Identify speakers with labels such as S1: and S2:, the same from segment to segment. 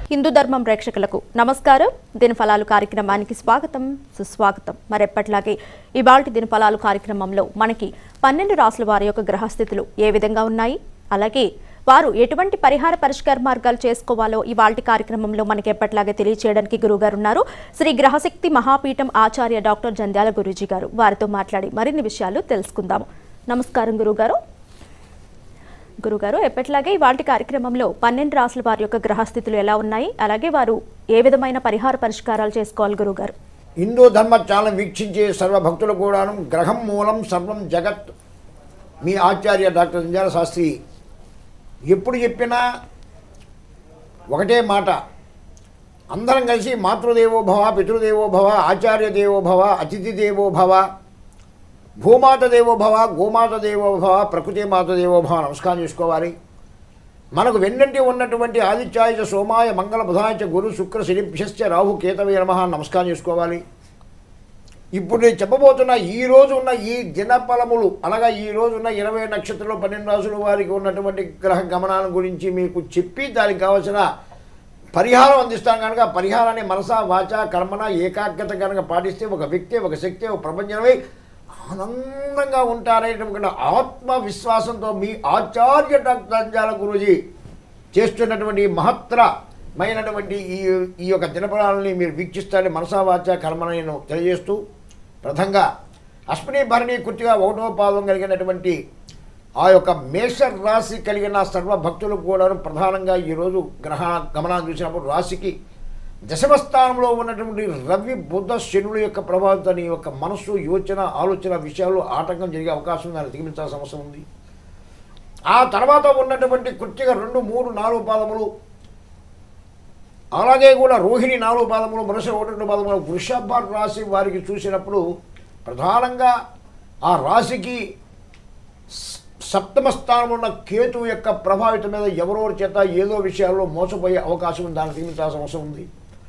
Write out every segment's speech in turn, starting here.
S1: హిందూ ధర్మం ప్రేక్షకులకు నమస్కారం దినఫలాలు కార్యక్రమానికి స్వాగతం సుస్వాగతం మరెప్పట్లాగే ఇవాల్టి దినఫలాలు కార్యక్రమంలో మనకి పన్నెండు రాసుల వారి యొక్క గ్రహస్థితులు ఏ విధంగా ఉన్నాయి అలాగే వారు ఎటువంటి పరిహార పరిష్కార మార్గాలు చేసుకోవాలో ఇవాల్టి కార్యక్రమంలో మనకి ఎప్పట్లాగే తెలియచేయడానికి గురువుగారు ఉన్నారు శ్రీ గ్రహశక్తి మహాపీఠం ఆచార్య డాక్టర్ జంధ్యాల గురూజీ గారు వారితో మాట్లాడి మరిన్ని విషయాలు తెలుసుకుందాము నమస్కారం గురువుగారు గురుగారు ఎప్పట్లాగే ఇవాటి కార్యక్రమంలో పన్నెండు రాసుల వారి యొక్క గ్రహస్థితులు ఎలా ఉన్నాయి అలాగే వారు ఏ విధమైన పరిహార పరిష్కారాలు చేసుకోవాలి గురుగారు
S2: హిందూ ధర్మ ఛానల్ వీక్షించే సర్వ భక్తులు కూడాను గ్రహం మూలం సర్వం జగత్ మీ ఆచార్య డాక్టర్ సంజాల శాస్త్రి ఎప్పుడు చెప్పినా ఒకటే మాట అందరం కలిసి మాతృదేవో భవ పితృదేవో భవ ఆచార్య దేవో భవ అతిథి దేవో భవ భూమాత దేవో భవ గోమాత దేవో భవ ప్రకృతి మాత దేవో భవ నమస్కారం చేసుకోవాలి మనకు వెన్నంటి ఉన్నటువంటి ఆదిత్యాయ సోమాయ మంగళ బుధాయ గురు శుక్ర శనిభ్యశ్చ రాహు కేతవే నమ నమస్కారం చేసుకోవాలి ఇప్పుడు నేను చెప్పబోతున్న ఈ రోజు ఉన్న ఈ దినఫలములు అనగా ఈ రోజు ఉన్న ఇరవై నక్షత్రంలో పన్నెండు రాసుల వారికి ఉన్నటువంటి గ్రహ గమనాల గురించి మీకు చెప్పి దానికి కావలసిన పరిహారం అందిస్తాను కనుక ఆ పరిహారాన్ని మనస వాచ కర్మన ఏకాగ్రత కనుక పాటిస్తే ఒక వ్యక్తి ఒక శక్తి ఒక ప్రపంచమై ఆనందంగా ఉంటారనేటువంటి ఆత్మవిశ్వాసంతో మీ ఆచార్య డాక్టర్ అంజాల గురూజీ చేస్తున్నటువంటి మహత్తరమైనటువంటి ఈ ఈ యొక్క దినఫలాలని మీరు వీక్షిస్తారని మనసా వాచ కర్మను నేను తెలియజేస్తూ ప్రథంగా అశ్విని భరణి కుర్తిగా ఒకటో పాదం కలిగినటువంటి ఆ యొక్క మేష రాశి కలిగిన సర్వ భక్తులు కూడా ప్రధానంగా ఈరోజు గ్రహ గమనాన్ని చూసినప్పుడు రాశికి దశమ స్థానంలో ఉన్నటువంటి రవి బుద్ధ శనుల యొక్క ప్రభావంతో నీ యొక్క మనస్సు యోచన ఆలోచన విషయాల్లో ఆటంకం జరిగే అవకాశం ఉంది దాన్ని దిగమించాల్సిన అవసరం ఉంది ఆ తర్వాత ఉన్నటువంటి కృత్తిక రెండు మూడు నాలుగు పాదములు అలాగే కూడా రోహిణి నాలుగు పాదములు మనుషులు ఒకటి రెండు పాదములు వృషభ రాశి వారికి చూసినప్పుడు ప్రధానంగా ఆ రాశికి స- సప్తమ స్థానంలో ఉన్న కేతు యొక్క ప్రభావితం మీద ఎవరెవరి చేత ఏదో విషయాల్లో మోసపోయే అవకాశం ఉంది దాన్ని తీర్చాల్సిన అవసరం ఉంది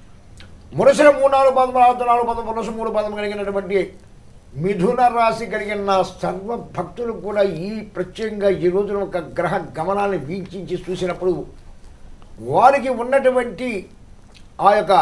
S2: మురసిన మూడు నాలుగు పదములు ఆరు నాలుగు పదం మురస మూడు పదం కలిగినటువంటి మిథున రాశి కలిగిన సర్వ భక్తులు కూడా ఈ ప్రత్యేకంగా ఈ రోజున ఒక గ్రహ గమనాన్ని వీక్షించి చూసినప్పుడు వారికి ఉన్నటువంటి ఆ యొక్క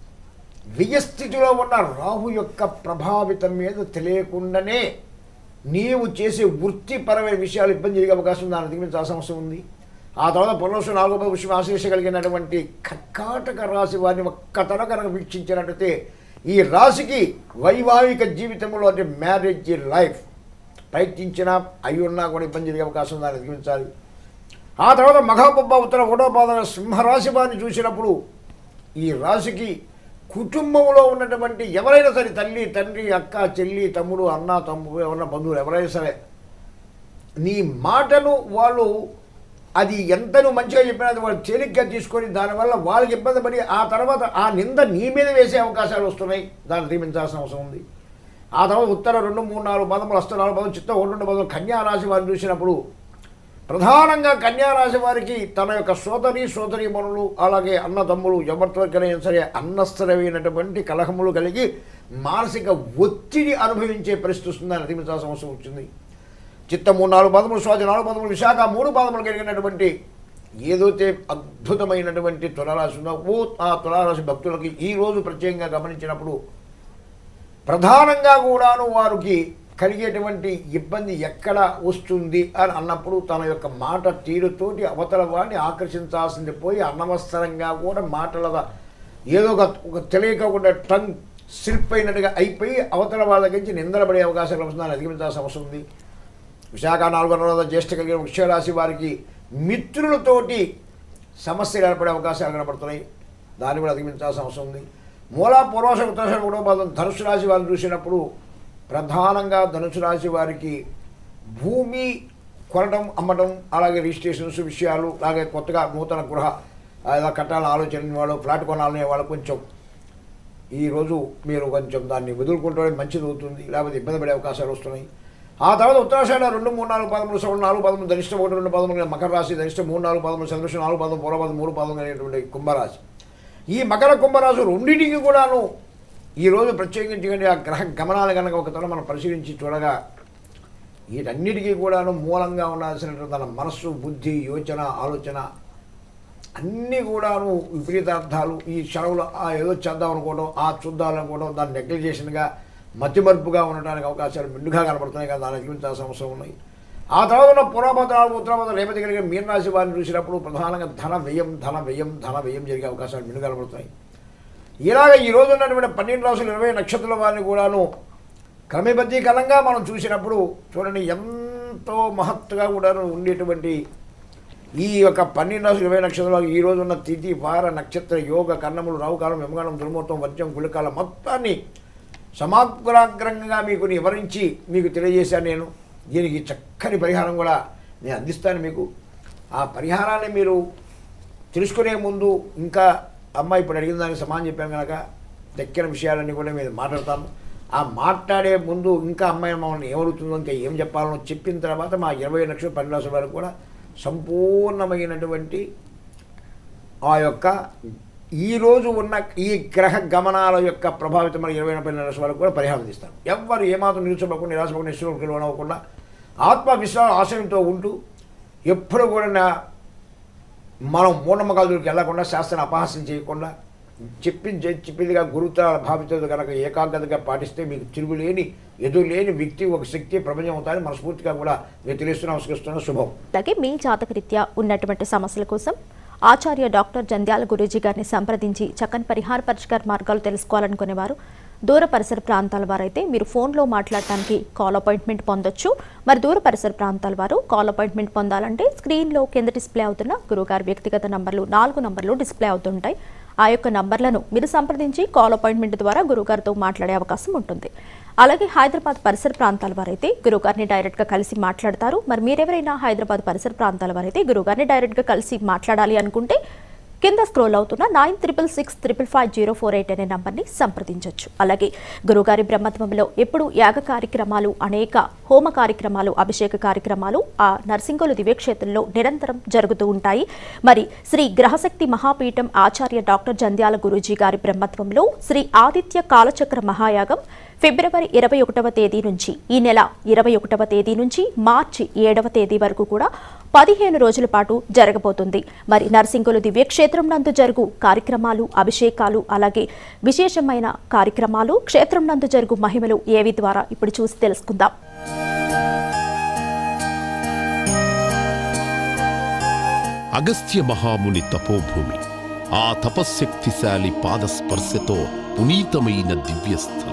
S2: వియస్థితిలో ఉన్న రాహు యొక్క ప్రభావితం మీద తెలియకుండానే నీవు చేసే వృత్తిపరమైన విషయాలు ఇబ్బంది జరిగే అవకాశం ఉంది దాన్ని అధిగమించాల్సిన అవసరం ఉంది ఆ తర్వాత పునరుసు నాలుగో విషయం ఆశ్లేష కలిగినటువంటి కర్కాటక రాశి వారిని ఒక్క తన కనుక వీక్షించినట్టయితే ఈ రాశికి వైవాహిక జీవితంలో అంటే మ్యారేజ్ లైఫ్ ప్రయత్నించినా అయి ఉన్నా కూడా ఇబ్బంది జరిగే అవకాశం ఉంది దాన్ని అధిగమించాలి ఆ తర్వాత మఘాపబ్బ ఉత్తర ఒకటో పాదన సింహరాశి వారిని చూసినప్పుడు ఈ రాశికి కుటుంబంలో ఉన్నటువంటి ఎవరైనా సరే తల్లి తండ్రి అక్క చెల్లి తమ్ముడు అన్న తమ్ముడు ఎవరైనా బంధువులు ఎవరైనా సరే నీ మాటను వాళ్ళు అది ఎంత నువ్వు మంచిగా చెప్పినా అది వాళ్ళు తేలిగ్గా తీసుకొని దానివల్ల వాళ్ళకి ఇబ్బంది పడి ఆ తర్వాత ఆ నింద నీ మీద వేసే అవకాశాలు వస్తున్నాయి దాన్ని నియమించాల్సిన అవసరం ఉంది ఆ తర్వాత ఉత్తర రెండు మూడు నాలుగు పదములు అస్త నాలుగు పదం చిత్త ఒకటి రెండు పదం కన్యా రాశి వారిని చూసినప్పుడు ప్రధానంగా కన్యారాశి వారికి తన యొక్క సోదరి సోదరి మనులు అలాగే అన్నదమ్ములు ఎవరితోకైనా సరే అన్నస్థిరమైనటువంటి కలహములు కలిగి మానసిక ఒత్తిడి అనుభవించే పరిస్థితి వస్తుందని అధిమించాల్సిన అవసరం వచ్చింది చిత్త మూడు నాలుగు పదములు స్వాతి నాలుగు పదములు విశాఖ మూడు పదములు కలిగినటువంటి ఏదైతే అద్భుతమైనటువంటి తులారాశి ఉందో ఓ ఆ తులారాశి భక్తులకి ఈ రోజు ప్రత్యేకంగా గమనించినప్పుడు ప్రధానంగా కూడాను వారికి కలిగేటువంటి ఇబ్బంది ఎక్కడ వస్తుంది అని అన్నప్పుడు తన యొక్క మాట తీరుతోటి అవతల వాడిని ఆకర్షించాల్సింది పోయి అనవసరంగా కూడా మాటల ఏదో ఒక ఒక తెలియకుండా టంగ్ స్లిప్ అయినట్టుగా అయిపోయి అవతల వాళ్ళ నుంచి నిందలపడే అవకాశాలు వస్తుందని అధిగమించాల్సిన అవసరం ఉంది విశాఖ నాలుగు వందల జ్యేష్ఠ కలిగిన వృక్షరాశి వారికి మిత్రులతోటి సమస్యలు ఏర్పడే అవకాశాలు కనబడుతున్నాయి దాన్ని కూడా అధిగమించాల్సిన అవసరం ఉంది మూలా పూర్వాష ఉత్తరాష మూడవ పాదం ధనుసు రాశి వారిని చూసినప్పుడు ప్రధానంగా ధనుసు రాశి వారికి భూమి కొనడం అమ్మడం అలాగే రిజిస్ట్రేషన్స్ విషయాలు అలాగే కొత్తగా నూతన గృహ ఇలా కట్టాలని ఆలోచన వాళ్ళు ఫ్లాట్ కొనాలనే వాళ్ళు కొంచెం ఈరోజు మీరు కొంచెం దాన్ని వదులుకుంటే మంచిది అవుతుంది లేకపోతే ఇబ్బంది పడే అవకాశాలు వస్తున్నాయి ఆ తర్వాత ఉత్తరాషాఢ రెండు మూడు నాలుగు పదములు సౌండ్ నాలుగు పదములు ధనిష్ట ఒకటి రెండు పదములు మకర రాశి ధనిష్ట మూడు నాలుగు పదములు చంద్రశ నాలుగు పదం పూర్వపదం మూడు పదం అనేటువంటి కుంభరాశి ఈ మకర కుంభరాశి రెండింటికి కూడాను ఈరోజు ప్రత్యేకించి ఆ గ్రహ గమనాలు కనుక ఒకతల మనం పరిశీలించి చూడగా వీటన్నిటికీ కూడాను మూలంగా ఉండాల్సినటువంటి తన మనస్సు బుద్ధి యోచన ఆలోచన అన్నీ కూడాను విపరీతార్థాలు ఈ క్షణంలో ఆ ఏదో చేద్దాం అనుకోవడం ఆ చూద్దాం అనుకోవడం దాన్ని నెగ్లిజేషన్గా మతిమరుపుగా ఉండడానికి అవకాశాలు మెండుగా కనబడుతున్నాయి కదా దాని ఎగ్లించాల్సిన అవసరం ఉన్నాయి ఆ తర్వాత ఉన్న పూర్వభద్రాలు ఉత్తరభద్ర రేపతి కలిగిన మీనరాశి వారిని చూసినప్పుడు ప్రధానంగా ధన వ్యయం ధన వ్యయం ధన వ్యయం జరిగే అవకాశాలు మెండుగా కనబడుతున్నాయి ఇలాగ ఈ రోజు ఉన్నటువంటి పన్నెండు రాసులు ఇరవై నక్షత్రాల వారిని కూడాను క్రమబద్ధీకరంగా మనం చూసినప్పుడు చూడండి ఎంతో మహత్తుగా కూడా ఉండేటువంటి ఈ యొక్క పన్నెండు రాసులు ఇరవై నక్షత్రాలు ఈ రోజు ఉన్న తిథి వార నక్షత్ర యోగ కర్ణములు రావుకాలం యమగానం దుర్మూర్తం వర్జం గుళికాలం మొత్తాన్ని సమగ్రాగ్రంగా మీకు వివరించి మీకు తెలియజేశాను నేను దీనికి చక్కని పరిహారం కూడా నేను అందిస్తాను మీకు ఆ పరిహారాన్ని మీరు తెలుసుకునే ముందు ఇంకా అమ్మాయి ఇప్పుడు అడిగిన దానికి సమాధానం చెప్పాను కనుక దక్కిన విషయాలన్నీ కూడా మీరు మాట్లాడతాము ఆ మాట్లాడే ముందు ఇంకా అమ్మాయి మమ్మల్ని ఏమడుగుతుందో ఇంకా ఏం చెప్పాలనో చెప్పిన తర్వాత మా ఇరవై లక్షల పన్నెండు లక్షల వరకు కూడా సంపూర్ణమైనటువంటి ఆ యొక్క ఈ రోజు ఉన్న ఈ గ్రహ గమనాల యొక్క ప్రభావితమైన ఇరవై పన్నెండు లక్షల వరకు కూడా పరిహారం తీస్తాను ఎవ్వరు ఏమాత్రం నిరుచోపకుండా నిరాశపడకుండా నిశ్చయం లోనవ్వకుండా ఆత్మవిశ్వాస ఆశయంతో ఉంటూ ఎప్పుడు కూడా నా- మనం మూఢనమ్మకాల దగ్గరికి వెళ్లకుండా శాస్త్రాన్ని అపహాస్యం చేయకుండా చెప్పి చెప్పిందిగా గురుత భావిత కనుక ఏకాగ్రతగా పాటిస్తే మీకు తిరుగులేని ఎదురులేని వ్యక్తి ఒక శక్తి ప్రపంచం అవుతాయని మనస్ఫూర్తిగా కూడా మీరు తెలియస్తున్న నమస్కరిస్తున్న శుభం
S1: అలాగే మీ జాతకరీత్యా ఉన్నటువంటి సమస్యల కోసం ఆచార్య డాక్టర్ జంధ్యాల గురూజీ గారిని సంప్రదించి చక్కని పరిహార పరిష్కార మార్గాలు తెలుసుకోవాలనుకునేవారు దూర పరిసర ప్రాంతాల వారైతే మీరు ఫోన్లో మాట్లాడటానికి కాల్ అపాయింట్మెంట్ పొందొచ్చు మరి దూర పరిసర ప్రాంతాల వారు కాల్ అపాయింట్మెంట్ పొందాలంటే స్క్రీన్లో కింద డిస్ప్లే అవుతున్న గురువుగారి వ్యక్తిగత నంబర్లు నాలుగు నంబర్లు డిస్ప్లే అవుతుంటాయి ఆ యొక్క నంబర్లను మీరు సంప్రదించి కాల్ అపాయింట్మెంట్ ద్వారా గురువుగారితో మాట్లాడే అవకాశం ఉంటుంది అలాగే హైదరాబాద్ పరిసర ప్రాంతాల వారైతే గురువుగారిని డైరెక్ట్గా కలిసి మాట్లాడతారు మరి మీరెవరైనా హైదరాబాద్ పరిసర ప్రాంతాల వారైతే గురువుగారిని డైరెక్ట్గా కలిసి మాట్లాడాలి అనుకుంటే కింద స్క్రోల్ అవుతున్న nine triple six triple five zero four eight అనే నంబర్ని సంప్రదించవచ్చు అలాగే గురుగారి బ్రహ్మత్వంలో ఎప్పుడు యాగ కార్యక్రమాలు అనేక హోమ కార్యక్రమాలు అభిషేక కార్యక్రమాలు ఆ నర్సింగోలు దివ్యక్షేత్రంలో నిరంతరం జరుగుతూ ఉంటాయి మరి శ్రీ గ్రహశక్తి మహాపీఠం ఆచార్య డాక్టర్ జంధ్యాల గురూజీ గారి బ్రహ్మత్వంలో శ్రీ ఆదిత్య కాలచక్ర మహాయాగం ఫిబ్రవరి ఇరవై ఒకటవ తేదీ నుంచి ఈ నెల ఇరవై ఒకటవ తేదీ నుంచి మార్చి ఏడవ తేదీ వరకు కూడా పదిహేను రోజుల పాటు జరగబోతుంది మరి నర్సింగులు దివ్యక్షేత్రం నందు జరుగు కార్యక్రమాలు అభిషేకాలు అలాగే విశేషమైన కార్యక్రమాలు క్షేత్రం నందు జరుగు మహిమలు ఏవి ద్వారా ఇప్పుడు చూసి తెలుసుకుందాం
S3: అగస్త్య మహాముని తపోభూమి ఆ తపశ్శక్తిశాలి పాదస్పర్శతో పునీతమైన దివ్యస్థలం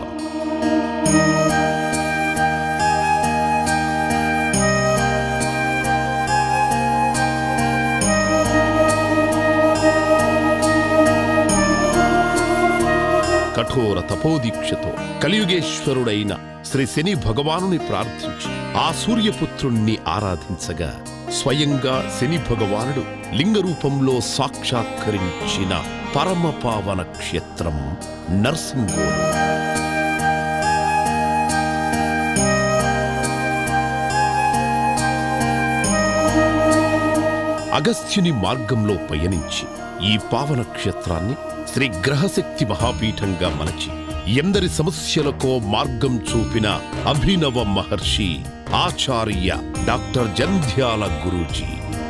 S3: కఠోర తపోదీక్షతో కలియుగేశ్వరుడైన శ్రీ శని భగవానుని ప్రార్థించి ఆ సూర్యపుత్రుణ్ణి ఆరాధించగా స్వయంగా శని భగవానుడు లింగ రూపంలో సాక్షాత్కరించిన పరమ పావన క్షేత్రం నర్సింగోలు అగస్త్యుని మార్గంలో పయనించి ఈ పావన క్షేత్రాన్ని శ్రీ గ్రహశక్తి మహాపీఠంగా మలచి ఎందరి సమస్యలకో మార్గం చూపిన అభినవ మహర్షి ఆచార్య డాక్టర్ జంధ్యాల గురూజీ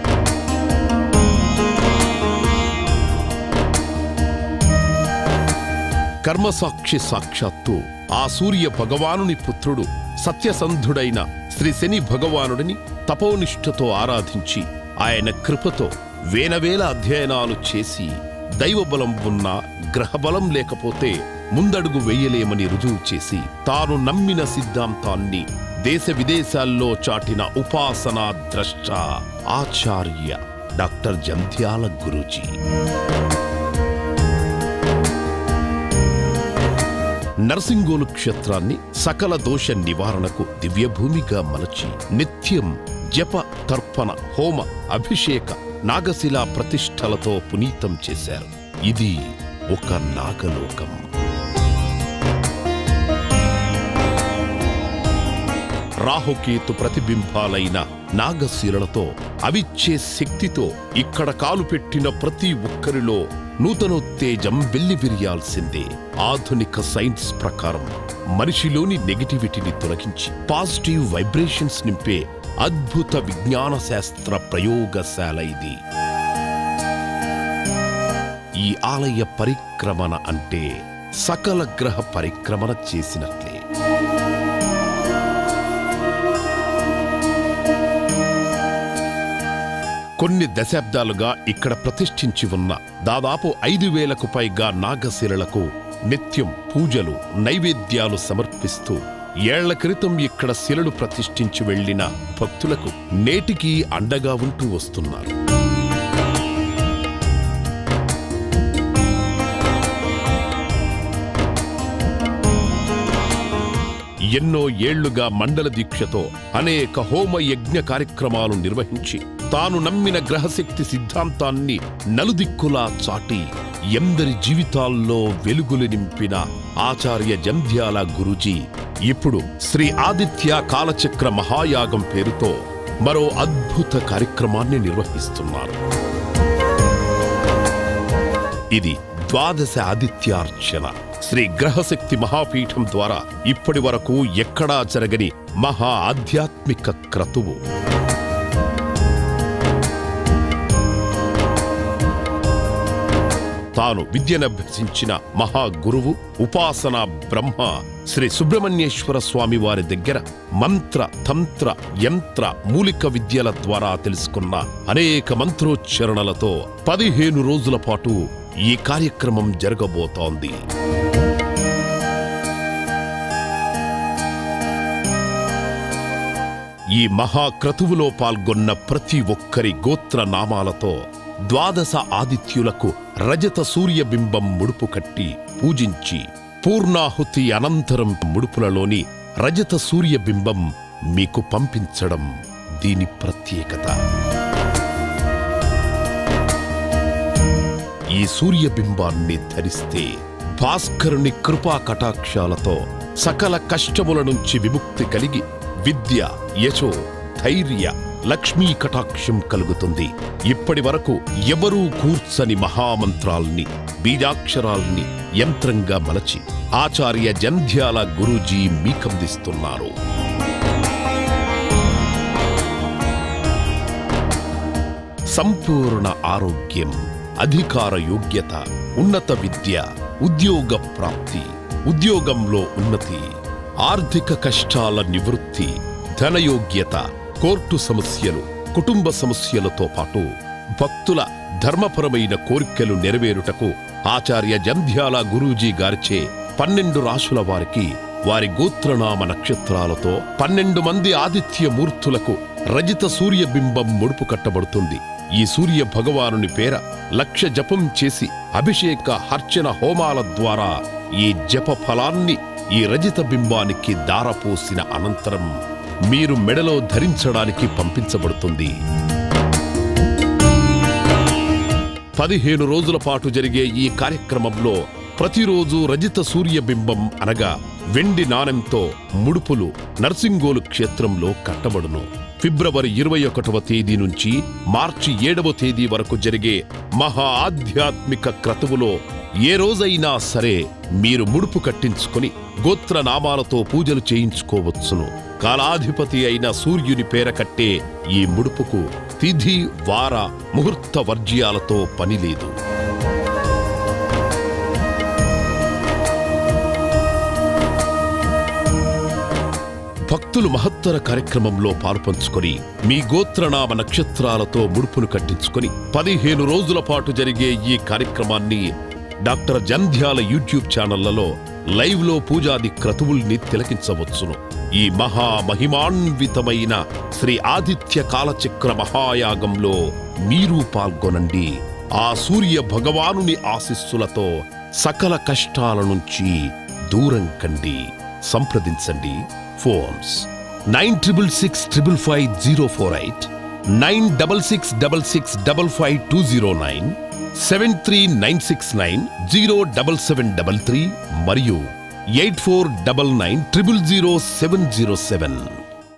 S3: కర్మసాక్షి సాక్షాత్తు ఆ సూర్య భగవానుని పుత్రుడు సత్యసంధుడైన శ్రీ శని భగవానుడిని తపోనిష్ఠతో ఆరాధించి ఆయన కృపతో వేనవేల అధ్యయనాలు చేసి దైవబలం ఉన్నా గ్రహబలం లేకపోతే ముందడుగు వెయ్యలేమని రుజువు చేసి తాను నమ్మిన సిద్ధాంతాన్ని దేశ విదేశాల్లో చాటిన ఉపాసనా ద్రష్ట ఆచార్య డాక్టర్ జంధ్యాల గురూజీ నర్సింగోలు క్షేత్రాన్ని సకల దోష నివారణకు దివ్యభూమిగా మలచి నిత్యం జప తర్పణ హోమ అభిషేక నాగశిలా ప్రతిష్టలతో పునీతం చేశారు ఇది ఒక నాగలోకం రాహుకేతు ప్రతిబింబాలైన నాగశిలలతో అవిచ్చే శక్తితో ఇక్కడ కాలు పెట్టిన ప్రతి ఒక్కరిలో నూతనోత్తేజం వెల్లివిరియాల్సిందే ఆధునిక సైన్స్ ప్రకారం మనిషిలోని నెగటివిటీని తొలగించి పాజిటివ్ వైబ్రేషన్స్ నింపే అద్భుత విజ్ఞాన శాస్త్ర ప్రయోగశాల ఇది ఈ ఆలయ పరిక్రమణ అంటే సకల గ్రహ పరిక్రమణ చేసినట్లే కొన్ని దశాబ్దాలుగా ఇక్కడ ప్రతిష్ఠించి ఉన్న దాదాపు ఐదు వేలకు పైగా నాగశిలలకు నిత్యం పూజలు నైవేద్యాలు సమర్పిస్తూ ఏళ్ల క్రితం ఇక్కడ శిలలు ప్రతిష్ఠించి వెళ్లిన భక్తులకు నేటికీ అండగా ఉంటూ వస్తున్నారు ఎన్నో ఏళ్లుగా మండల దీక్షతో అనేక హోమ యజ్ఞ కార్యక్రమాలు నిర్వహించి తాను నమ్మిన గ్రహశక్తి సిద్ధాంతాన్ని నలుదిక్కులా చాటి ఎందరి జీవితాల్లో వెలుగులు నింపిన ఆచార్య జంధ్యాల గురూజీ ఇప్పుడు శ్రీ ఆదిత్య కాలచక్ర మహాయాగం పేరుతో మరో అద్భుత కార్యక్రమాన్ని నిర్వహిస్తున్నారు ఇది ద్వాదశ ఆదిత్యార్చన శ్రీ గ్రహశక్తి మహాపీఠం ద్వారా ఇప్పటి వరకు ఎక్కడా జరగని మహా ఆధ్యాత్మిక క్రతువు తాను విద్యనభ్యసించిన మహాగురువు ఉపాసన బ్రహ్మ శ్రీ సుబ్రహ్మణ్యేశ్వర స్వామి వారి దగ్గర మంత్ర తంత్ర యంత్ర మూలిక విద్యల ద్వారా తెలుసుకున్న అనేక మంత్రోచ్చరణలతో పదిహేను రోజుల పాటు ఈ కార్యక్రమం జరగబోతోంది ఈ మహాక్రతువులో పాల్గొన్న ప్రతి ఒక్కరి గోత్ర నామాలతో ద్వాదశ ఆదిత్యులకు రజత సూర్యబింబం ముడుపు కట్టి పూజించి పూర్ణాహుతి అనంతరం ముడుపులలోని రజత సూర్యబింబం మీకు పంపించడం దీని ప్రత్యేకత ఈ సూర్యబింబాన్ని ధరిస్తే భాస్కరుని కృపా కటాక్షాలతో సకల కష్టముల నుంచి విముక్తి కలిగి విద్య యశో ధైర్య లక్ష్మీ కటాక్షం కలుగుతుంది ఇప్పటి వరకు ఎవరూ కూర్చని మహామంత్రాల్ని బీజాక్షరాల్ని యంత్రంగా మలచి ఆచార్య జంధ్యాల గురూజీ మీకందిస్తున్నారు సంపూర్ణ ఆరోగ్యం అధికార యోగ్యత ఉన్నత విద్య ఉద్యోగ ప్రాప్తి ఉద్యోగంలో ఉన్నతి ఆర్థిక కష్టాల నివృత్తి ధనయోగ్యత కోర్టు సమస్యలు కుటుంబ సమస్యలతో పాటు భక్తుల ధర్మపరమైన కోరికలు నెరవేరుటకు ఆచార్య జంధ్యాల గురూజీ గారిచే పన్నెండు రాశుల వారికి వారి గోత్రనామ నక్షత్రాలతో పన్నెండు మంది ఆదిత్య మూర్తులకు రజిత సూర్యబింబం ముడుపు కట్టబడుతుంది ఈ సూర్య భగవానుని పేర లక్ష జపం చేసి అభిషేక హర్చన హోమాల ద్వారా ఈ జప ఫలాన్ని ఈ రజిత బింబానికి దారపోసిన అనంతరం మీరు మెడలో ధరించడానికి పంపించబడుతుంది పదిహేను రోజుల పాటు జరిగే ఈ కార్యక్రమంలో ప్రతిరోజు రజిత సూర్యబింబం అనగా వెండి నాణెంతో ముడుపులు నర్సింగోలు క్షేత్రంలో కట్టబడును ఫిబ్రవరి ఇరవై ఒకటవ తేదీ నుంచి మార్చి ఏడవ తేదీ వరకు జరిగే మహా ఆధ్యాత్మిక క్రతువులో ఏ రోజైనా సరే మీరు ముడుపు కట్టించుకొని గోత్ర నామాలతో పూజలు చేయించుకోవచ్చును కాలాధిపతి అయిన సూర్యుని పేర కట్టే ఈ ముడుపుకు తిథి వార ముహూర్త వర్జ్యాలతో పని లేదు భక్తులు మహత్తర కార్యక్రమంలో పాల్పంచుకొని మీ గోత్రనామ నక్షత్రాలతో ముడుపును కట్టించుకొని పదిహేను రోజుల పాటు జరిగే ఈ కార్యక్రమాన్ని డాక్టర్ జంధ్యాల యూట్యూబ్ ఛానళ్లలో లైవ్ లో పూజాది క్రతువుల్ని తిలకించవచ్చును ఈ మహా మహిమాన్వితమైన శ్రీ ఆదిత్య కాలచక్ర మహాయాగంలో మీరు పాల్గొనండి ఆ సూర్య భగవానుని ఆశీస్సులతో సకల కష్టాల నుంచి దూరం కండి సంప్రదించండి phones nine triple six triple five zero four eight nine double six double six double five two zero nine seven three nine six nine zero double seven double three మరియు eight four double nine triple zero seven zero seven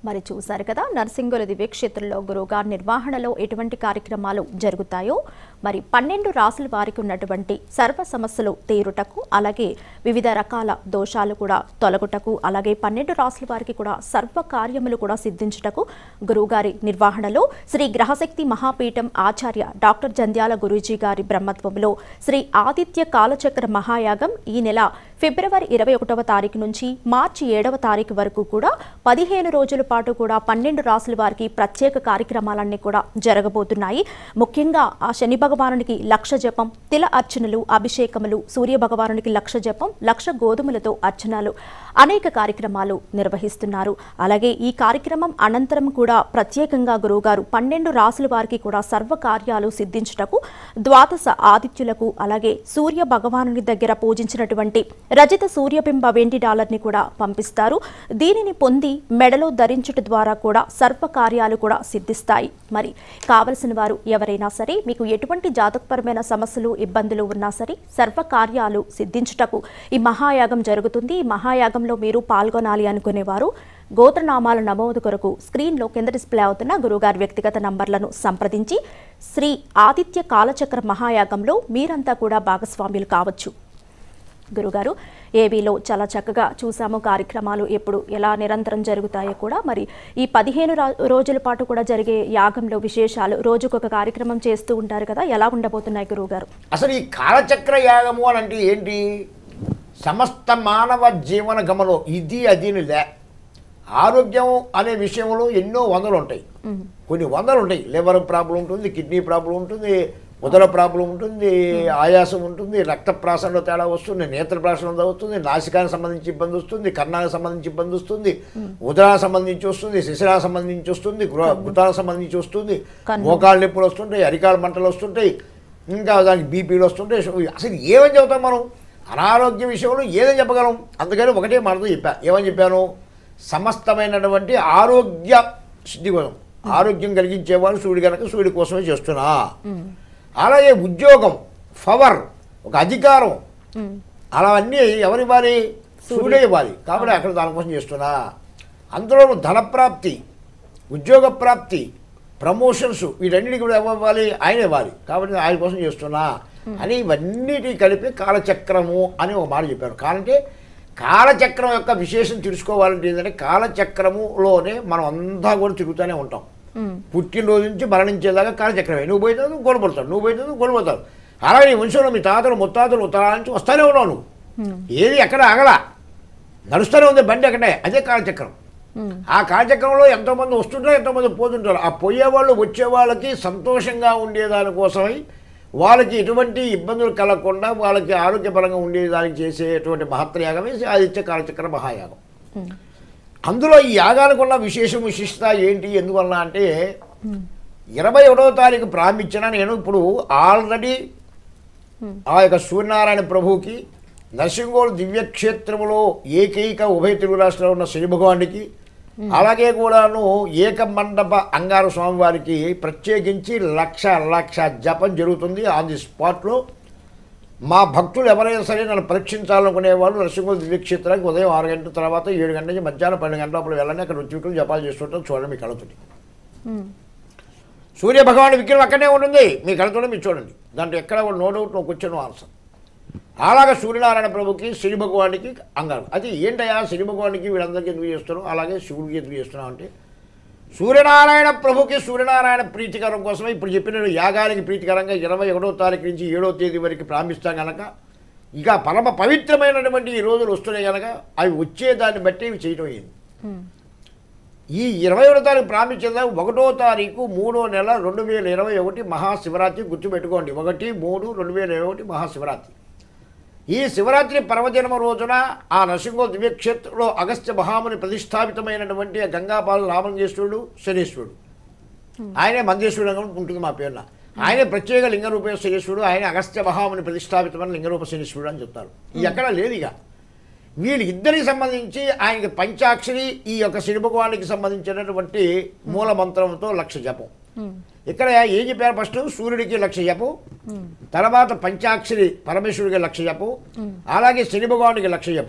S1: మరి చూశారు కదా నర్సింగుల దివ్యక్షేత్రంలో గురువుగారి నిర్వహణలో ఎటువంటి కార్యక్రమాలు జరుగుతాయో మరి పన్నెండు రాసుల వారికి ఉన్నటువంటి సర్వ సమస్యలు తీరుటకు అలాగే వివిధ రకాల దోషాలు కూడా తొలగుటకు అలాగే పన్నెండు రాసుల వారికి కూడా సర్వ కార్యములు కూడా సిద్ధించుటకు గురువుగారి నిర్వహణలో శ్రీ గ్రహశక్తి మహాపీఠం ఆచార్య డాక్టర్ జంధ్యాల గురూజీ గారి బ్రహ్మత్వంలో శ్రీ ఆదిత్య కాలచక్ర మహాయాగం ఈ నెల ఫిబ్రవరి ఇరవై ఒకటవ తారీఖు నుంచి మార్చి ఏడవ తారీఖు వరకు కూడా పదిహేను రోజుల పాటు కూడా పన్నెండు రాసుల వారికి ప్రత్యేక కార్యక్రమాలన్నీ కూడా జరగబోతున్నాయి ముఖ్యంగా ఆ శని భగవానునికి లక్ష జపం తిల అర్చనలు అభిషేకములు సూర్య భగవానునికి లక్ష జపం లక్ష గోధుమలతో అర్చనలు అనేక కార్యక్రమాలు నిర్వహిస్తున్నారు అలాగే ఈ కార్యక్రమం అనంతరం కూడా ప్రత్యేకంగా గురువుగారు పన్నెండు రాసుల వారికి కూడా సర్వ కార్యాలు సిద్ధించుటకు ద్వాదశ ఆదిత్యులకు అలాగే సూర్య భగవానుని దగ్గర పూజించినటువంటి రజిత సూర్యబింబ వెండి డాలర్ని కూడా పంపిస్తారు దీనిని పొంది మెడలో ధరించుట ద్వారా కూడా సర్వ కార్యాలు కూడా సిద్ధిస్తాయి మరి కావలసిన వారు ఎవరైనా సరే మీకు ఎటువంటి జాతకపరమైన సమస్యలు ఇబ్బందులు ఉన్నా సరే సర్వ కార్యాలు సిద్ధించుటకు ఈ మహాయాగం జరుగుతుంది ఈ మహాయాగంలో మీరు పాల్గొనాలి అనుకునేవారు గోత్రనామాల నమోదు కొరకు స్క్రీన్లో కింద డిస్ప్లే అవుతున్న గురుగారి వ్యక్తిగత నంబర్లను సంప్రదించి శ్రీ ఆదిత్య కాలచక్ర మహాయాగంలో మీరంతా కూడా భాగస్వామ్యులు కావచ్చు గురుగారు ఏబీలో చాలా చక్కగా చూసాము కార్యక్రమాలు ఎప్పుడు ఎలా నిరంతరం జరుగుతాయో కూడా మరి ఈ పదిహేను రా- రోజుల పాటు కూడా జరిగే యాగంలో విశేషాలు రోజుకొక కార్యక్రమం చేస్తూ ఉంటారు కదా ఎలా ఉండబోతున్నాయి గురువుగారు
S2: అసలు ఈ కాలచక్ర యాగము అని అంటే ఏంటి సమస్త మానవ జీవన గమనం ఇది అదిని లే ఆరోగ్యం అనే విషయంలో ఎన్నో వందలు ఉంటాయి కొన్ని వందలు ఉంటాయి లివర్ ప్రాబ్లం ఉంటుంది కిడ్నీ ప్రాబ్లం ఉంటుంది ఉదర ప్రాబ్లం ఉంటుంది ఆయాసం ఉంటుంది రక్త ప్రాసనలో తేడా వస్తుంది నేత్ర ప్రాసనం అవుతుంది నాసికానికి సంబంధించి ఇబ్బంది వస్తుంది కర్ణానికి సంబంధించి ఇబ్బంది వస్తుంది ఉదరానికి సంబంధించి వస్తుంది శిశిరానికి సంబంధించి వస్తుంది గృహ గుతానికి సంబంధించి వస్తుంది
S1: కన్ను.
S2: మోకాళ్ళ నొప్పులు వస్తుంటాయి అరికాల మంటలు వస్తుంటాయి ఇంకా దానికి బీపీలు వస్తుంటాయి సో అసలు ఏమని చెబుతాం మనం అనారోగ్య విషయంలో ఏదని చెప్పగలం అందుకని ఒకటే మాటతో చెప్పా ఏమని చెప్పాను సమస్తమైనటువంటి ఆరోగ్య సిద్ధి కోసం ఆరోగ్యం కలిగించేవాడు సూర్యుడు కనుక సూర్యుడి కోసమే చేస్తున్నా అలాగే ఉద్యోగం పవర్ ఒక అధికారం అలా అన్నీ ఎవరి ఇవ్వాలి సూర్యుడే ఇవ్వాలి కాబట్టి అక్కడ దానికోసం చేస్తున్నా అందులోనూ ధనప్రాప్తి ఉద్యోగ ప్రాప్తి ప్రమోషన్స్ వీటన్నిటికి కూడా ఎవరు ఇవ్వాలి ఆయన ఇవ్వాలి కాబట్టి ఆయన కోసం చేస్తున్నా అని ఇవన్నిటి కలిపి కాలచక్రము అని ఒక మాట చెప్పారు కాలంటే కాలచక్రం యొక్క విశేషం తెలుసుకోవాలంటే ఏంటంటే కాలచక్రములోనే మనం అంతా కూడా తిరుగుతూనే ఉంటాం పుట్టినరోజు నుంచి మరణించేదాకా కాలచక్రమే నువ్వు పోయినా నువ్వు గొడవడతావు నువ్వు పోయినా నువ్వు గొడవడతావు అలాగే నీ వంశంలో మీ తాతలు ముత్తాతలు ఉత్తరాల నుంచి వస్తూనే ఉన్నావు నువ్వు ఏది ఎక్కడ ఆగలా నడుస్తూనే ఉంది బండి అక్కడే అదే కాలచక్రం ఆ కాలచక్రంలో ఎంతోమంది వస్తుంటారు ఎంతోమంది పోతుంటారు ఆ పోయేవాళ్ళు వచ్చే వాళ్ళకి సంతోషంగా ఉండేదానికోసమై వాళ్ళకి ఎటువంటి ఇబ్బందులు కలగకుండా వాళ్ళకి ఆరోగ్యపరంగా ఉండేదానికి చేసేటువంటి మహత్రయాగమే ఆదిత్య కాలచక్ర మహాయాగం అందులో ఈ యాగానికి ఉన్న విశేషం విశిష్టత ఏంటి ఎందువల్ల అంటే ఇరవై ఒకటవ తారీఖు ప్రారంభించిన నేను ఇప్పుడు ఆల్రెడీ ఆ యొక్క సూర్యనారాయణ ప్రభువుకి నరసింగోలు దివ్యక్షేత్రములో ఏకైక ఉభయ తెలుగు రాష్ట్రాల్లో ఉన్న శని భగవానికి అలాగే కూడాను ఏక మండప అంగార స్వామివారికి ప్రత్యేకించి లక్ష లక్ష జపం జరుగుతుంది ఆన్ ది స్పాట్లో మా భక్తులు ఎవరైనా సరే నన్ను పరీక్షించాలనుకునే వాళ్ళు నరసింహ దివ్యక్షేత్రానికి ఉదయం ఆరు గంటల తర్వాత ఏడు గంటల నుంచి మధ్యాహ్నం పన్నెండు గంటల లోపల వెళ్ళండి అక్కడ రుచికలు జపాలు చేస్తుంటాం చూడండి మీకు కలుగుతుంది సూర్య భగవాన్ విగ్రహం అక్కడే ఉంటుంది మీ కళ్ళతోనే మీరు చూడండి దాంట్లో ఎక్కడ కూడా no doubt no question answer అలాగే సూర్యనారాయణ ప్రభుకి శ్రీ భగవానికి అంగారు అది ఏంటయ్యా శ్రీ భగవానికి వీళ్ళందరికీ ఎందుకు చేస్తున్నాం అలాగే శివుడికి ఎందుకు చేస్తున్నాం అంటే సూర్యనారాయణ ప్రభుకి సూర్యనారాయణ ప్రీతికరం కోసమే ఇప్పుడు చెప్పిన యాగానికి ప్రీతికరంగా ఇరవై ఒకటో తారీఖు నుంచి ఏడో తేదీ వరకు ప్రారంభిస్తాం కనుక ఇక పరమ పవిత్రమైనటువంటి ఈ రోజులు వస్తున్నాయి కనుక అవి వచ్చే దాన్ని బట్టి ఇవి చేయటం అయింది ఈ ఇరవై ఒకటో తారీఖు ప్రారంభించేదా ఒకటో తారీఖు మూడో నెల రెండు వేల ఇరవై ఒకటి మహాశివరాత్రి గుర్తుపెట్టుకోండి ఒకటి మూడు రెండు వేల ఇరవై ఒకటి మహాశివరాత్రి ఈ శివరాత్రి పర్వదినం రోజున ఆ నరసింహ దివ్యక్షేత్రంలో అగస్త్య మహాముని ప్రతిష్టాపితమైనటువంటి ఆ గంగాపాల రామలింగేశ్వరుడు శనీశ్వరుడు ఆయనే మందేశ్వరుడు అని ఉంటుంది మా పేరున ఆయనే ప్రత్యేక లింగ రూపే శనీశ్వరుడు ఆయన అగస్త్య మహాముని ప్రతిష్టాపితమైన లింగరూప శనీశ్వరుడు అని చెప్తారు ఈ ఎక్కడ లేదు ఇక వీళ్ళిద్దరికి సంబంధించి ఆయనకి పంచాక్షరి ఈ యొక్క శని భగవానికి సంబంధించినటువంటి మూల మంత్రంతో లక్ష జపం ఇక్కడ ఏం చెప్పారు ఫస్ట్ సూర్యుడికి లక్ష జపం తర్వాత పంచాక్షరి పరమేశ్వరుడికి లక్ష జపం అలాగే శని భగవానికి లక్ష జపం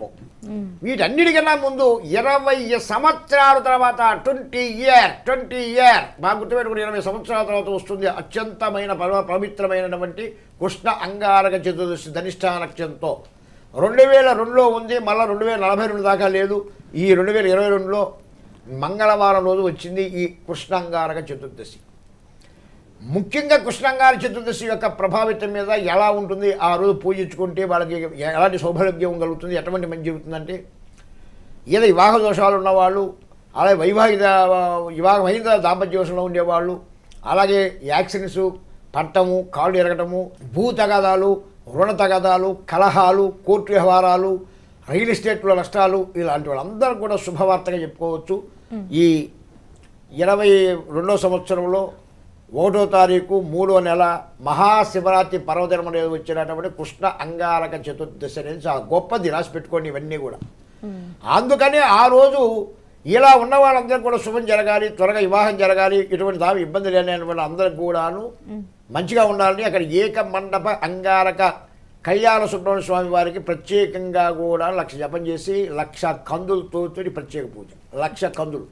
S2: వీటన్నిటికన్నా ముందు ఇరవై సంవత్సరాల తర్వాత ట్వంటీ ఇయర్ ట్వంటీ ఇయర్ బాగా గుర్తుపెట్టుకుని ఇరవై సంవత్సరాల తర్వాత వస్తుంది అత్యంతమైన పరమ పవిత్రమైనటువంటి కృష్ణ అంగారక చతుర్దశి ధనిష్ట నక్షత్రంతో రెండు వేల రెండులో ఉంది మళ్ళీ రెండు వేల నలభై రెండు దాకా లేదు ఈ రెండు వేల ఇరవై రెండులో మంగళవారం రోజు వచ్చింది ఈ కృష్ణాంగారక చతుర్దశి ముఖ్యంగా కృష్ణంగారి చతుర్దశి యొక్క ప్రభావితం మీద ఎలా ఉంటుంది ఆ రోజు పూజించుకుంటే వాళ్ళకి ఎలాంటి సౌభాగ్యం కలుగుతుంది ఎటువంటి మంచి జరుగుతుందంటే ఏదో వివాహ దోషాలు ఉన్నవాళ్ళు అలాగే వైవాహిక వివాహమైన దాంపత్య దోషంలో ఉండేవాళ్ళు అలాగే యాక్సిడెంట్స్ పట్టము కాళ్ళు ఎరగటము భూ తగాదాలు రుణ తగాదాలు కలహాలు కోర్టు వ్యవహారాలు రియల్ ఎస్టేట్లో నష్టాలు ఇలాంటి వాళ్ళందరూ కూడా శుభవార్తగా చెప్పుకోవచ్చు ఈ ఇరవై రెండో సంవత్సరంలో ఒకటో తారీఖు మూడో నెల మహాశివరాత్రి పర్వదినం అనేది వచ్చినటువంటి కృష్ణ అంగారక చతుర్దశి అనేది చాలా గొప్పది రాసి పెట్టుకోండి ఇవన్నీ కూడా అందుకని ఆ రోజు ఇలా ఉన్న వాళ్ళందరూ కూడా శుభం జరగాలి త్వరగా వివాహం జరగాలి ఇటువంటి దాని ఇబ్బంది లేనటువంటి అందరికి కూడాను మంచిగా ఉండాలని అక్కడ ఏక మండప అంగారక కళ్యాణ సుబ్రహ్మణ్య స్వామి వారికి ప్రత్యేకంగా కూడా లక్ష జపం చేసి లక్ష కందులతో ప్రత్యేక పూజ లక్ష కందులు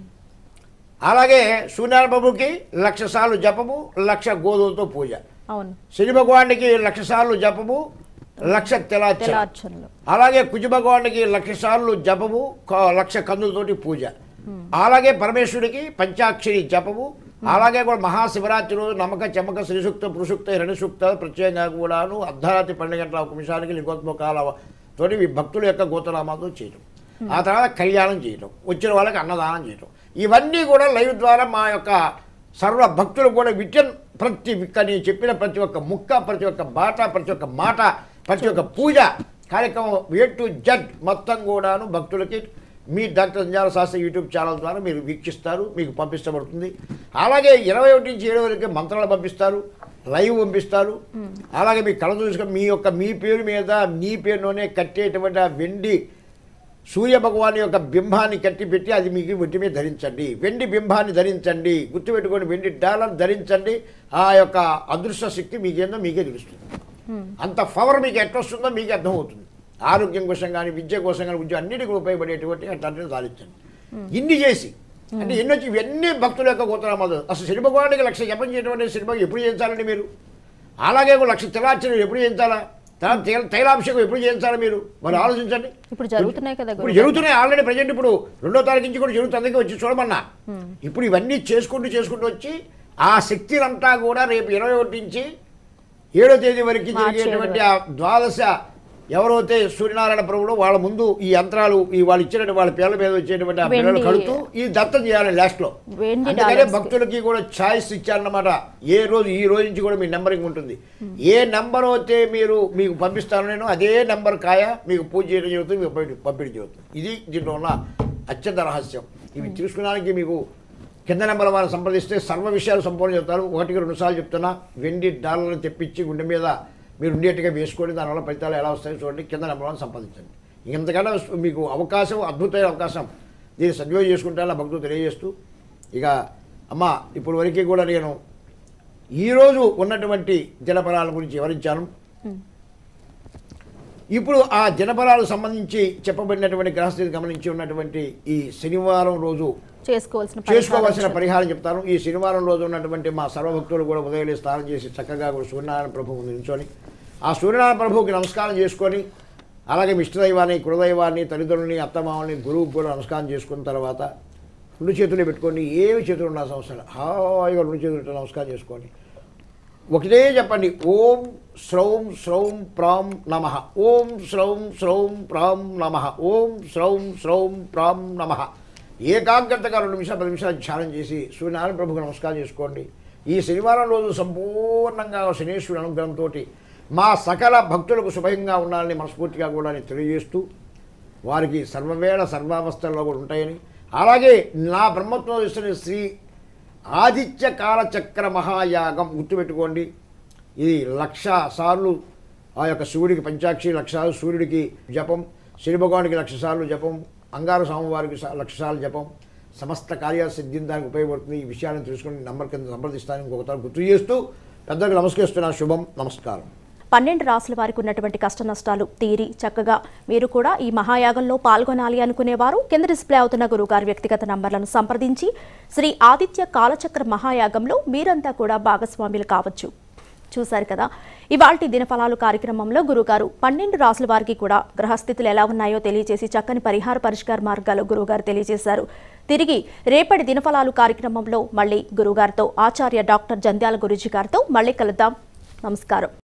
S2: అలాగే సూర్యనారాయణ బాబుకి లక్ష సార్లు జపము లక్ష గోధులతో పూజ
S1: అవును
S2: శని భగవానికి లక్ష సార్లు జపము లక్ష తెలాచ
S1: తెలార్చనలు
S2: అలాగే కుజ భగవానికి లక్ష సార్లు జపము క- లక్ష కందులతోటి పూజ అలాగే పరమేశ్వరుడికి పంచాక్షరి జపము అలాగే కూడా మహాశివరాత్రి రోజు నమ్మక చమక శ్రీసూక్త పురుషుక్త హిరణ్యసూక్త ప్రత్యేకంగా కూడాను అర్ధరాత్రి పన్నెండు గంటల ఒక నిమిషానికి లింగోత్మకాల తోటి ఈ భక్తుల యొక్క గోతనామాలతో చేయటం ఆ తర్వాత కళ్యాణం చేయటం వచ్చిన వాళ్ళకి అన్నదానం చేయటం ఇవన్నీ కూడా లైవ్ ద్వారా మా యొక్క సర్వ భక్తులు కూడా విటన్ ప్రతి ఒక్క నేను చెప్పిన ప్రతి ఒక్క ముక్క ప్రతి ఒక్క బాట ప్రతి ఒక్క మాట ప్రతి ఒక్క పూజ కార్యక్రమం ఏ టు జడ్ మొత్తం కూడాను భక్తులకి మీ doctor Sanjala Shastri YouTube channel ద్వారా మీరు వీక్షిస్తారు మీకు పంపించబడుతుంది అలాగే ఇరవై ఒకటి నుంచి ఏడు వరకు మంత్రాలు పంపిస్తారు లైవ్ పంపిస్తారు అలాగే మీ కళ చూసుకొని మీ యొక్క మీ పేరు మీద మీ పేరులోనే కట్టేటువంటి ఆ వెండి సూర్య భగవాన్ యొక్క బింబాన్ని కట్టిపెట్టి అది మీకు ఒంటి మీద ధరించండి వెండి బింబాన్ని ధరించండి గుర్తుపెట్టుకొని వెండి డాలర్ ధరించండి ఆ యొక్క అదృశ్య శక్తి మీకేందో మీకే తెలుస్తుంది అంత పవర్ మీకు ఎట్లా వస్తుందో మీకు అర్థమవుతుంది ఆరోగ్యం కోసం కానీ విద్య కోసం కానీ ఉద్యోగం అన్నిటికీ ఉపయోగపడేటువంటి అట్లాంటివి సాధించండి ఇన్ని చేసి అంటే ఎన్ని వచ్చి ఇవన్నీ భక్తుల యొక్క గోతనామాలు అసలు శని భగవానికి లక్ష జపం చేయడం అనేది శని భగవాన్ ఎప్పుడు చేయించాలండి మీరు అలాగే ఒక లక్ష తెలార్చన ఎప్పుడు చేయించాలా తర్వాత తైల తైలాభిషేకం ఎప్పుడు చేయించాలా మీరు మరి ఆలోచించండి
S1: ఇప్పుడు జరుగుతున్నాయి కదా
S2: ఇప్పుడు
S1: గురుగారు.
S2: జరుగుతున్నాయి ఆల్రెడీ ప్రజెంట్ ఇప్పుడు రెండో తారీఖు నుంచి కూడా జరుగుతుంది అందుకే వచ్చి చూడమన్నా ఇప్పుడు ఇవన్నీ చేసుకుంటూ చేసుకుంటూ వచ్చి ఆ శక్తినంతా కూడా రేపు ఇరవై ఒకటి నుంచి ఏడో తేదీ వరకు
S1: మార్చి
S2: జరిగేటువంటి ఆ ద్వాదశ ఎవరైతే సూర్యనారాయణ ప్రభుడు వాళ్ళ ముందు ఈ యంత్రాలు ఈ వాళ్ళు ఇచ్చినటువంటి వాళ్ళ పేర్ల మీద వచ్చేటువంటి ఆ
S1: వెండి-
S2: పిల్లలు కడుతూ ఈ దత్తం చేయాలి లాస్ట్ లో
S1: వెండి
S2: అందుకనే
S1: డాలర్స్కి.
S2: భక్తులకి కూడా ఛాయిస్ ఇచ్చారన్నమాట ఏ రోజు ఈ రోజు నుంచి కూడా మీ నెంబరింగ్ ఉంటుంది ఏ నెంబర్ అయితే మీరు మీకు పంపిస్తాను నేను అదే నెంబర్ కాయ మీకు పూజ చేయడం జరుగుతుంది మీకు పంపి- పంపిణీ జరుగుతుంది ఇది దీంట్లో ఉన్న అత్యంత రహస్యం ఇవి తెలుసుకోవడానికి మీకు కింద నెంబర్ వారిని సంప్రదిస్తే సర్వ విషయాలు సంపూర్ణ చెప్తారు ఒకటికి రెండు సార్లు చెప్తున్నా వెండి డాలర్లు తెప్పించి గుండె మీద మీరు ఉండేట్టుగా వేసుకోండి దానివల్ల ఫలితాలు ఎలా వస్తాయో చూడండి కింద నెంబర్ వారిని సంపాదించండి ఇంతకన్నా మీకు అవకాశం అద్భుతమైన అవకాశం దీన్ని సద్వినియోగం చేసుకుంటారని భక్తులు తెలియజేస్తూ ఇక అమ్మ ఇప్పుడు వరకు కూడా నేను ఈరోజు ఉన్నటువంటి జలపరాల గురించి వివరించాను ఇప్పుడు ఆ జనపరాలకు సంబంధించి చెప్పబడినటువంటి గ్రహస్థితి గమనించి ఉన్నటువంటి ఈ శనివారం రోజు
S1: చేసుకోవాల్సిన
S2: చేసుకోవాల్సిన
S1: పరిహారం
S2: పరిహారం చెప్తాను ఈ శనివారం రోజు ఉన్నటువంటి మా సర్వభక్తులు కూడా ఉదయం స్నానం చేసి చక్కగా కూడా సూర్యనారాయణ ప్రభు ముందు నిల్చొని ఆ సూర్యనారాయణ ప్రభువుకి నమస్కారం చేసుకొని అలాగే మీ ఇష్టదైవాన్ని కులదైవాన్ని తల్లిదండ్రులని అత్తమామల్ని గురువుకి కూడా నమస్కారం చేసుకున్న తర్వాత రెండు చేతులు పెట్టుకొని ఏమి చేతులు ఉండాల్సిన అవసరం లేదు. హాయిగా రెండు చేతులు నమస్కారం చేసుకోండి ఒకటే చెప్పండి ఓం శ్రౌం శ్రౌం ప్రాం నమ ఓం శ్రౌం శ్రౌం ప్రాం నమ ఓం శ్రౌం శ్రౌం ప్రాం నమ ఏకాగ్రతగా రెండు నిమిషాలు పది నిమిషాలు ధ్యానం చేసి సూర్యనారాయణ ప్రభుకు నమస్కారం చేసుకోండి ఈ శనివారం రోజు సంపూర్ణంగా శనీశ్వరుడు అనుగ్రహంతో మా సకల భక్తులకు శుభంగా ఉండాలని మనస్ఫూర్తిగా కూడా నేను తెలియజేస్తూ వారికి సర్వవేళ సర్వావస్థల్లో కూడా ఉంటాయని అలాగే నా బ్రహ్మత్వం ఇస్తున్న శ్రీ ఆదిత్య కాలచక్ర మహాయాగం గుర్తుపెట్టుకోండి ఇది లక్ష సార్లు ఆ యొక్క శివుడికి పంచాక్షి లక్ష సార్లు సూర్యుడికి జపం శని భగవానికి లక్ష సార్లు జపం అంగార స్వామివారికి సా- లక్ష సార్లు జపం సమస్త కార్యాలు సిద్ధించడానికి ఉపయోగపడుతుంది ఈ విషయాలను తెలుసుకుని నంబర్ కింద సంప్రదిస్తాను ఇంకొకసారి గుర్తు చేస్తూ పెద్దలకు నమస్కరిస్తున్నాను శుభం నమస్కారం
S1: పన్నెండు రాసుల వారికి ఉన్నటువంటి కష్ట నష్టాలు తీరి చక్కగా మీరు కూడా ఈ మహాయాగంలో పాల్గొనాలి అనుకునేవారు కింద డిస్ప్లే అవుతున్న గురుగారి వ్యక్తిగత నంబర్లను సంప్రదించి శ్రీ ఆదిత్య కాలచక్ర మహాయాగంలో మీరంతా కూడా భాగస్వాములు కావచ్చు చూశారు కదా ఇవాల్టి దినఫలాలు కార్యక్రమంలో గురుగారు పన్నెండు రాసుల వారికి కూడా గ్రహస్థితులు ఎలా ఉన్నాయో తెలియజేసి చక్కని పరిహార పరిష్కార మార్గాలు గురుగారు తెలియజేశారు తిరిగి రేపటి దినఫలాలు కార్యక్రమంలో మళ్ళీ గురుగారితో ఆచార్య డాక్టర్ జంధ్యాల గురుజీ గారితో మళ్ళీ కలుద్దాం నమస్కారం